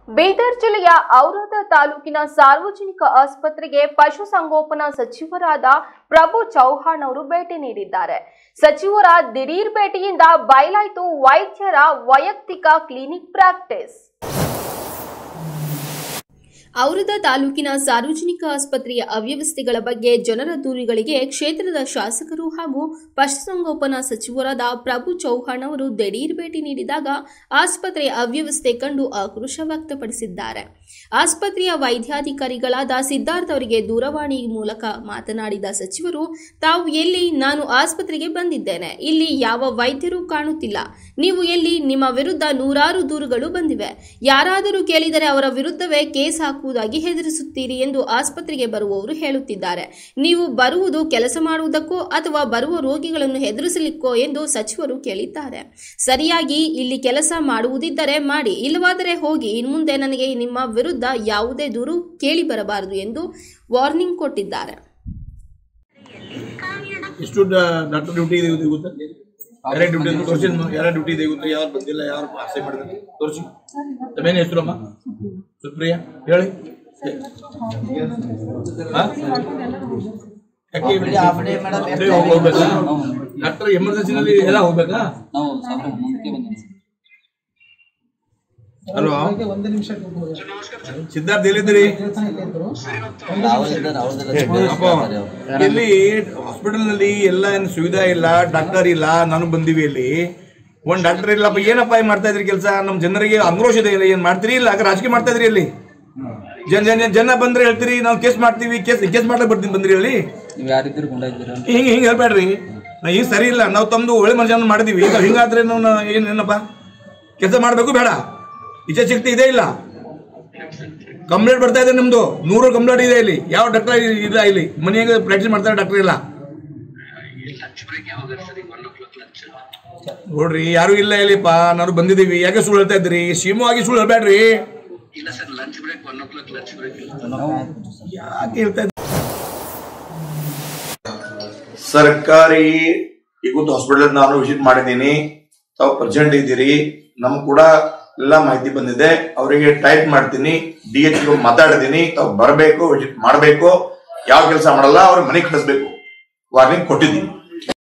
ಬೀದರ್ ಜಿಲ್ಲೆಯ ಔರಾದ ತಾಲೂಕಿನ ಸಾರ್ವಜನಿಕ ಆಸ್ಪತ್ರೆಗೆ ಪಶುಸಂಗೋಪನಾ ಸಚಿವರಾದ ಪ್ರಭು ಚೌಹಾಣ್ ಅವರು ಭೇಟಿ ನೀಡಿದ್ದಾರೆ ಸಚಿವರ ದಿಢೀರ್ ಭೇಟಿಯಿಂದ ಬಯಲಾಯಿತು ವೈದ್ಯರ ವೈಯಕ್ತಿಕ ಕ್ಲಿನಿಕ್ ಪ್ರಾಕ್ಟೀಸ್ ಔರದ ತಾಲೂಕಿನ ಸಾರ್ವಜನಿಕ ಆಸ್ಪತ್ರೆಯ ಅವ್ಯವಸ್ಥೆಗಳ ಬಗ್ಗೆ ಜನರ ದೂರುಗಳಿಗೆ ಕ್ಷೇತ್ರದ ಶಾಸಕರು ಹಾಗೂ ಪಶುಸಂಗೋಪನಾ ಸಚಿವರಾದ ಪ್ರಭು ಚೌಹಾಣ್ ಅವರು ದಿಢೀರ್ ಭೇಟಿ ನೀಡಿದಾಗ ಆಸ್ಪತ್ರೆಯ ಅವ್ಯವಸ್ಥೆ ಕಂಡು ಆಕ್ರೋಶ ವ್ಯಕ್ತಪಡಿಸಿದ್ದಾರೆ ಆಸ್ಪತ್ರೆಯ ವೈದ್ಯಾಧಿಕಾರಿಗಳಾದ ಸಿದ್ಧಾರ್ಥ್ ಅವರಿಗೆ ದೂರವಾಣಿ ಮೂಲಕ ಮಾತನಾಡಿದ ಸಚಿವರು ತಾವು ಎಲ್ಲಿ ನಾನು ಆಸ್ಪತ್ರೆಗೆ ಬಂದಿದ್ದೇನೆ ಇಲ್ಲಿ ಯಾವ ವೈದ್ಯರು ಕಾಣುತ್ತಿಲ್ಲ ನೀವು ಎಲ್ಲಿ ನಿಮ್ಮ ವಿರುದ್ಧ ನೂರಾರು ದೂರುಗಳು ಬಂದಿವೆ ಯಾರಾದರೂ ಕೇಳಿದರೆ ಅವರ ವಿರುದ್ಧವೇ ಕೇಸ್ ಹಾಕುವುದಾಗಿ ಹೆದರಿಸುತ್ತೀರಿ ಎಂದು ಆಸ್ಪತ್ರೆಗೆ ಬರುವವರು ಹೇಳುತ್ತಿದ್ದಾರೆ ನೀವು ಬರುವುದು ಕೆಲಸ ಮಾಡುವುದಕ್ಕೋ ಅಥವಾ ಬರುವ ರೋಗಿಗಳನ್ನು ಹೆದರಿಸಲಿಕ್ಕೋ ಎಂದು ಸಚಿವರು ಕೇಳಿದ್ದಾರೆ ಸರಿಯಾಗಿ ಇಲ್ಲಿ ಕೆಲಸ ಮಾಡುವುದಿದ್ದರೆ ಮಾಡಿ ಇಲ್ಲವಾದರೆ ಹೋಗಿ ಇನ್ಮುಂದೆ ನನಗೆ ನಿಮ್ಮ ವಿರುದ್ಧ ಯಾವುದೇ ದೂರು ಕೇಳಿ ಬರಬಾರದು ಎಂದು ವಾರ್ನಿಂಗ್ ಕೊಟ್ಟಿದ್ದಾರೆ ಎಷ್ಟು ಡಾಕ್ಟರ್ ಡ್ಯೂಟಿ ಇದೆ ಇದು ಗೊತ್ತಾ ಯಾರೇ ಡ್ಯೂಟಿ ಅಂತ ತೋರಿಸಿ ಯಾರ ಡ್ಯೂಟಿ ಇದೆ ಗೊತ್ತಾ ಯಾರು ಬಂದಿಲ್ಲ ಯಾರು ಆಸೆ ಮಾಡಿದ್ರೆ ತೋರಿಸಿ ತಮ್ಮೇನು ಹೆಸರಮ್ಮ ಸುಪ್ರಿಯಾ ಹೇಳಿ ಹಾ? ಯಾಕೆ ಅದೇ ಹೋಗ್- ಹೋಗ್ಬೇಕಾ ಡಾಕ್ಟರ್ ಎಮರ್ಜೆನ್ಸಿನಲ್ಲಿ ಎಲ್ಲ ಹೋಗ್ಬೇಕಾ ನಾವು ಸ್ವಲ್ಪ ಮುಂದಕ್ಕೆ ಬಂದಿದ್ದೀವಿ ಹಲೋ ಸಿದ್ಧಾರ್ಥ ಎಲ್ಲಿದ್ದೀರಿ ಅವ್ರಿದ್ದಾರೆ ಅವ್ರದ್ದೆಲ್ಲ ಅಪ್ಪ ಇಲ್ಲಿ ಹಾಸ್ಪಿಟಲ್ ನಲ್ಲಿ ಎಲ್ಲ ಏನು ಸುವಿಧಾ ಇಲ್ಲ ಡಾಕ್ಟರ್ ಇಲ್ಲ ನಾನು ಬಂದಿವಿ ಇಲ್ಲಿ ಒಂದ್ ಡಾಕ್ಟರ್ ಇಲ್ಲಪ್ಪ ಏನಪ್ಪ ಏನ್ ಮಾಡ್ತಾ ಇದ್ರಿ ಕೆಲಸ ನಮ್ಮ ಜನರಿಗೆ ಆಕ್ರೋಶ ಇದೆ ಇಲ್ಲ ಏನ್ ಮಾಡ್ತೀರಿ ಇಲ್ಲ ಆಗ ರಾಜಕೀಯ ಮಾಡ್ತಾ ಇದ್ರಿ ಇಲ್ಲಿ ಜನ ಜನ ಜನ ಬಂದ್ರೆ ಹೇಳ್ತೀರಿ ನಾವು ಕೇಸ್ ಮಾಡ್ತೀವಿ ಕೇಸ್ ಕೇಸ್ ಮಾಡ್ಲಿಕ್ಕೆ ಬರ್ತೀನಿ ಬಂದ್ರಿ ಹೇಳಿ ನೀವು ಯಾರಿದ್ದೀರಿ ಗುಂಡ ಇದ್ದೀರಾ ಹಿಂಗೆ ಹಿಂಗೆ ಹೇಳ್ಬೇಡ್ರಿ ನಾ ಈಗ ಸರಿ ಇಲ್ಲ ನಾವು ತಮ್ದು ಒಳ್ಳೆ ಮನುಷ್ಯನ ಮಾಡಿದೀವಿ ಈಗ ಹಿಂಗಾದ್ರೆ ನಾವು ನಾ- ಏನ್ ಏನಪ್ಪ ಕೆಲಸ ಮಾಡಬೇಕು ಬೇಡ ಇಚ್ಛೆ ಶಕ್ತಿ ಇದೆ ಇಲ್ಲ ಕಂಪ್ಲೇಂಟ್ ಬರ್ತಾ ಇದೆ ನಿಮ್ದು ನೂರು ಕಂಪ್ಲೇಂಟ್ ಇದೆ ಇಲ್ಲಿ ಯಾವ ಡಾಕ್ಟರ್ ಇಲ್ಲ ಇಲ್ಲಿ ಮನೆಯಾಗ ಪ್ರಾಕ್ಟೀಸ್ ಮಾಡ್ತಾರೆ ಡಾಕ್ಟರ್ ಇಲ್ಲ ನೋಡ್ರಿ ಯಾರು ಇಲ್ಲ ಇಲ್ಲಿಪ್ಪ ನಾವು ಬಂದಿದೀವಿ ಯಾಕೆ ಸುಳ್ಳು ಹೇಳ್ತಾ ಇದ್ರಿ ಆಗಿ ಸುಳ್ಳು ಹೇಳ್ಬೇಡ್ರಿ ಯಾಕೆ ಹೇಳ್ತಾ ಇದ್ರಿ? ಸರ್ಕಾರಿ ಇವತ್ತು ಹಾಸ್ಪಿಟಲ್ ನಾನು ವಿಸಿಟ್ ಮಾಡಿದ್ದೀನಿ ತಾವು ಪ್ರೆಸೆಂಟ್ ಇದ್ದೀರಿ ನಮ್ ಕೂಡ ಎಲ್ಲ ಮಾಹಿತಿ ಬಂದಿದೆ ಅವರಿಗೆ ಟೈಪ್ ಮಾಡ್ತೀನಿ ಡಿ ಎಚ್ ಮಾತಾಡಿದೀನಿ ತಾವು ಬರಬೇಕು ವಿಸಿಟ್ ಮಾಡಬೇಕು ಯಾವ ಕೆಲಸ ಮಾಡಲ್ಲ ಅವ್ರ ಮನೆಗೆ ಕಳಿಸ್ಬೇಕು ವಾರ್ನಿಂಗ್ ಕೊಟ್ಟಿದ್ದೀನಿ